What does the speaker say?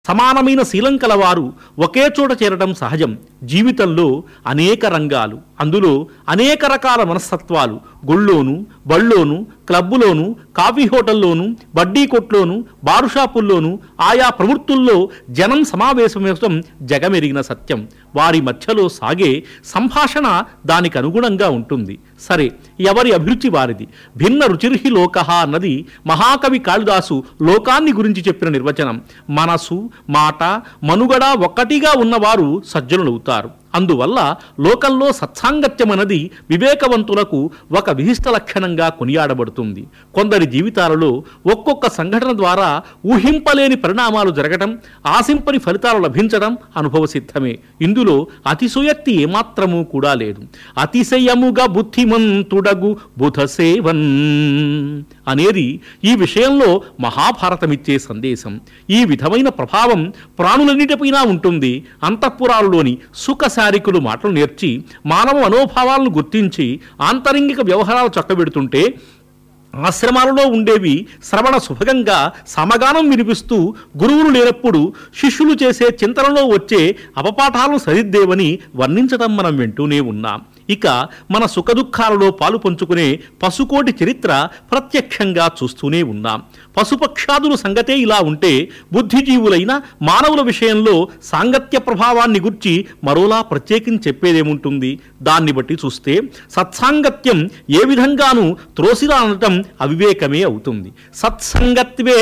సమానమైన శీలం కలవారు ఒకే చోట చేరడం సహజం జీవితంలో అనేక రంగాలు అందులో అనేక రకాల మనస్తత్వాలు గుళ్ళోను బళ్ళోను క్లబ్బులోను కాఫీ హోటల్లోను బడ్డీ కొట్లోను బారు షాపుల్లోను ఆయా ప్రవృత్తుల్లో జనం సమావేశమవడం జగమెరిగిన సత్యం వారి మధ్యలో సాగే సంభాషణ దానికి అనుగుణంగా ఉంటుంది సరే ఎవరి అభిరుచి వారిది భిన్న రుచిర్హి లోకః అన్నది మహాకవి కాళిదాసు లోకాన్ని గురించి చెప్పిన నిర్వచనం మనసు మాట మనుగడ ఒక్కటిగా ఉన్నవారు సజ్జనులవుతారు అందువల్ల లోకంలో సత్సాంగత్యం అన్నది వివేకవంతులకు ఒక విశిష్ట లక్షణంగా కొనియాడబడుతుంది కొందరి జీవితాలలో ఒక్కొక్క సంఘటన ద్వారా ఊహింపలేని పరిణామాలు జరగటం ఆశింపని ఫలితాలు లభించడం అనుభవ సిద్ధమే ఇందులో అతిశయోక్తి ఏమాత్రమూ కూడా లేదు అతిశయముగా బుద్ధిమంతుడగు బుధసేవన్ అనేది ఈ విషయంలో మహాభారతమిచ్చే సందేశం ఈ విధమైన ప్రభావం ప్రాణులన్నిటిపైన ఉంటుంది అంతఃపురాల్లోని సుఖశారికులు మాటలు నేర్చి మానవ మనోభావాలను గుర్తించి ఆంతరింగిక వ్యవహారాలు చక్కబెడుతుంటే ఆశ్రమాలలో ఉండేవి శ్రవణ సుభగంగా సమగానం వినిపిస్తూ గురువులు లేనప్పుడు శిష్యులు చేసే చింతనలో వచ్చే అపపాఠాలను సరిద్దేవని వర్ణించడం మనం వింటూనే ఉన్నాం ఇక మన సుఖదుఖాలలో పాలు పంచుకునే పశుకోటి చరిత్ర ప్రత్యక్షంగా చూస్తూనే ఉన్నాం పశుపక్షాదుల సంగతే ఇలా ఉంటే బుద్ధిజీవులైన మానవుల విషయంలో సాంగత్య ప్రభావాన్ని గుర్చి మరోలా ప్రత్యేకించి చెప్పేదేముంటుంది దాన్ని బట్టి చూస్తే సత్సాంగత్యం ఏ విధంగానూ త్రోసిరా అనటం అవివేకమే అవుతుంది సత్సంగత్వే